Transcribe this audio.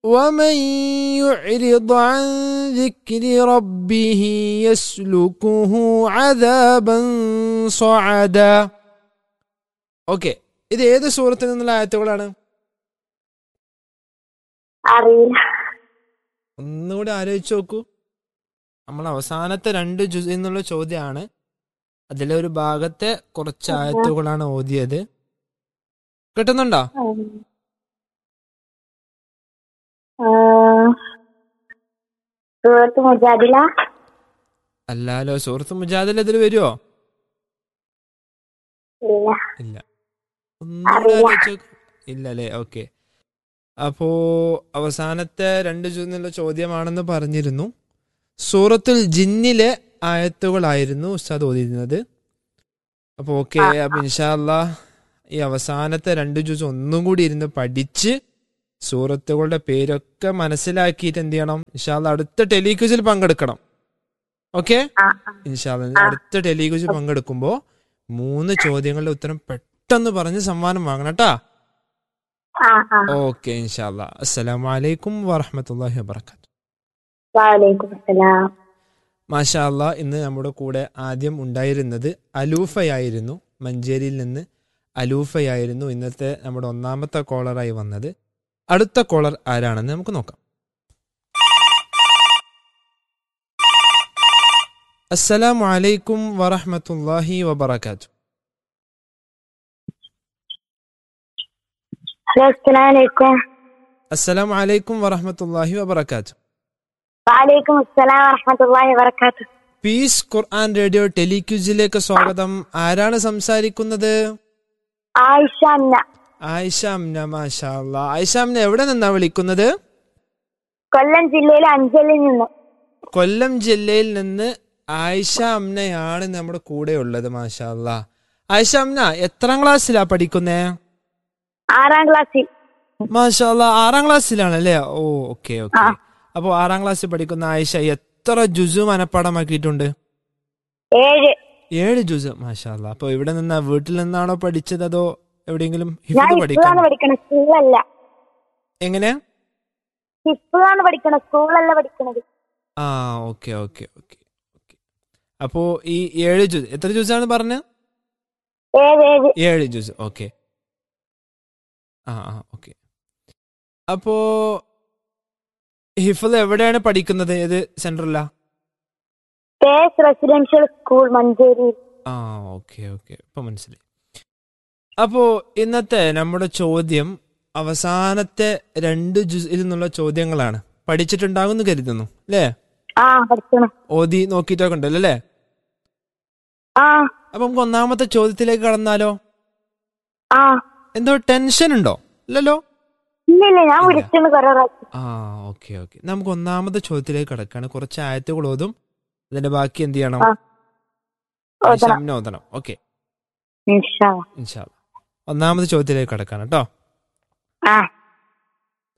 ومن يعرض عن ذكر ربه يسلكه عذابا صعدا okay ഇത് ഏത് സൂറത്തിൽ നിന്നുള്ള ആയത്തുകളാണ് അറിയില്ല ഒന്നുകൂടി ആലോചിച്ച് നോക്കൂ നമ്മൾ അവസാനത്തെ രണ്ട് ജുസ് എന്നുള്ള ചോദ്യമാണ് അതിലെ ഒരു ഭാഗത്തെ കുറച്ച് ആയത്തുകളാണ് ഓതിയത് കിട്ടുന്നുണ്ടോ ഉം. ആ, സൂറത്ത് മുജാദില അല്ലാലോ സുഹൃത്ത് മുജാദിൽ ഇതിൽ വരുമോ ഇല്ല ഇല്ല ഒന്നുകൂടി അറിയില്ല. ആലോചിച്ച് നോക്ക്. ഇല്ല അല്ലേ ഓക്കെ അപ്പോ അവസാനത്തെ രണ്ട് ജു എന്നുള്ള ചോദ്യമാണെന്ന് പറഞ്ഞിരുന്നു സൂറത്തുൽ ജിന്നിലെ ആയത്തുകളായിരുന്നു ഉസ്താദ് ഓതിയിരുന്നത് അപ്പൊ ഓക്കെ അപ്പൊ ഇൻഷാല്ല ഈ അവസാനത്തെ രണ്ട് ജ്യൂസ് ഒന്നും കൂടി ഇരുന്ന് പഠിച്ച് സൂറത്തുകളുടെ പേരൊക്കെ മനസ്സിലാക്കിയിട്ട് എന്ത് ചെയ്യണം ഇൻഷാല്ല അടുത്ത ടെലിക്യൂസിൽ പങ്കെടുക്കണം ഓക്കെ ആ ഇൻഷാല്ല അടുത്ത ടെലിക്യൂസിൽ പങ്കെടുക്കുമ്പോ മൂന്ന് ചോദ്യങ്ങളുടെ ഉത്തരം പെട്ടെന്ന് പറഞ്ഞ് സമ്മാനം വാങ്ങണം കേട്ടാ ആ ആ ഓക്കെ ഇൻഷാല്ല അസ്സലാമു അലൈക്കും വറഹമത്തല്ലാഹി വബർക്കാത്തു വാലേക്കും അസ്സലാം മാഷാ അല്ലാ ഇന്ന് നമ്മുടെ കൂടെ ആദ്യം ഉണ്ടായിരുന്നത് അലൂഫയായിരുന്നു മഞ്ചേരിയിൽ നിന്ന് അലൂഫയായിരുന്നു ഇന്നത്തെ നമ്മുടെ ഒന്നാമത്തെ കോളറായി വന്നത് അടുത്ത കോളർ ആരാണെന്ന് നമുക്ക് നോക്കാം അസ്സലാമു അലൈക്കും വറഹമത്തല്ലാഹി വബർക്കാത്തു ഹലോ അസ്സലാമലൈക്കും അസ്സലാമു അലൈക്കും വറഹമത്തല്ലാഹി വബർക്കാത്തു വാലേക്കും അസ്സലാം വറഹമത്തുള്ളാഹി വബറകാതുഹു പീസ് ഖുർആൻ റേഡിയോ ടെലിക്യൂസിലേക്ക് സ്വാഗതം ആരാണ് സംസാരിക്കുന്നത് ആയിഷ അന്ന ആയിഷ അമ്ന മാഷാ അല്ലാ. ആയിഷ അമ്ന എവിടെ നിന്നാ വിളിക്കുന്നത് കൊല്ലം ജില്ലയിലെ അഞ്ചലിൽ നിന്ന് കൊല്ലം ജില്ലയിൽ നിന്ന് ആയിഷ അമ്നയാണ് നമ്മുടെ കൂടെ ഉള്ളത് മാഷാ അല്ലാ. ആയിഷ അമ്ന എത്രാം ക്ലാസ്സിലാ പഠിക്കുന്നേ ആറാം ക്ലാസ്സിൽ മാഷാ അല്ലാ, ആറാം ക്ലാസ്സിലാണല്ലേ ഓ ഓക്കെ ഓക്കെ ആ. അപ്പൊ ആറാം ക്ലാസ്സിൽ പഠിക്കുന്ന ആയിഷ എത്ര ജുസു മനപ്പാടമാക്കിയിട്ടുണ്ട് ഏഴ് ഏഴ് ജുസ് മാഷാ അല്ലാ. അപ്പൊ ഇവിടെ നിന്നാ വീട്ടിൽ നിന്നാണോ പഠിച്ചത് അതോ എവിടെയെങ്കിലും ഞാൻ ഹിഫ്ദ് പഠിക്കാൻ ഹിഫ്ളാണ് പഠിക്കണത് സ്കൂളല്ല എങ്ങനെ ഹിഫ്ളാണ് പഠിക്കണത് സ്കൂളല്ല പഠിക്കണത് ആ ഓക്കെ ഓക്കെ ഓക്കെ ഓക്കെ അപ്പോ ഈ ഏഴ് ജ്യൂസ് എത്ര ജ്യൂസാണ് പറഞ്ഞത് ഏഴ് ഏഴ് ഏഴ് ജ്യൂസ് ഓക്കെ ആ ആ ഓക്കെ അപ്പോ ഹിഫൽ എവിടെയാണ് പഠിക്കുന്നത് ഏത് സെന്ററിലാ തേസ് റെസിഡൻഷ്യൽ സ്കൂൾ മഞ്ചേരി ആ ഓക്കെ ഓക്കെ ഇപ്പൊ മനസ്സിലായി അപ്പോ ഇന്നത്തെ നമ്മുടെ ചോദ്യം അവസാനത്തെ രണ്ട് ജ്യൂസിൽ നിന്നുള്ള ചോദ്യങ്ങളാണ് പഠിച്ചിട്ടുണ്ടാകുമെന്ന് കരുതുന്നു അല്ലേ ആ പഠിക്കണം ഓതി നോക്കിയിട്ടൊക്കെ ഉണ്ടല്ലോ അല്ലേ ആ അപ്പൊ നമുക്ക് ഒന്നാമത്തെ ചോദ്യത്തിലേക്ക് കടന്നാലോ ആ എന്തോ ടെൻഷൻ ഉണ്ടോ ഇല്ലല്ലോ ഇല്ലില്ല ഞാൻ ഇല്ല. വിളിച്ചെന്ന് കുറെ പ്രാവശ്യം ആ ഓക്കെ ഓക്കെ നമുക്ക് ഒന്നാമത്തെ ചോദ്യത്തിലേക്ക് കടക്കാണ് കുറച്ച് ആയത്തുകൾ ഓതും ഇതിന്റെ ബാക്കി എന്ത് ചെയ്യണം ആ. ഓതണം. ശംന ഓതണം ഓക്കെ ഇൻഷാ അല്ലാ. ഇൻഷാല്ല ഒന്നാമത്തെ ചോദ്യത്തിലേക്ക് കടക്കാണ് കേട്ടോ ആ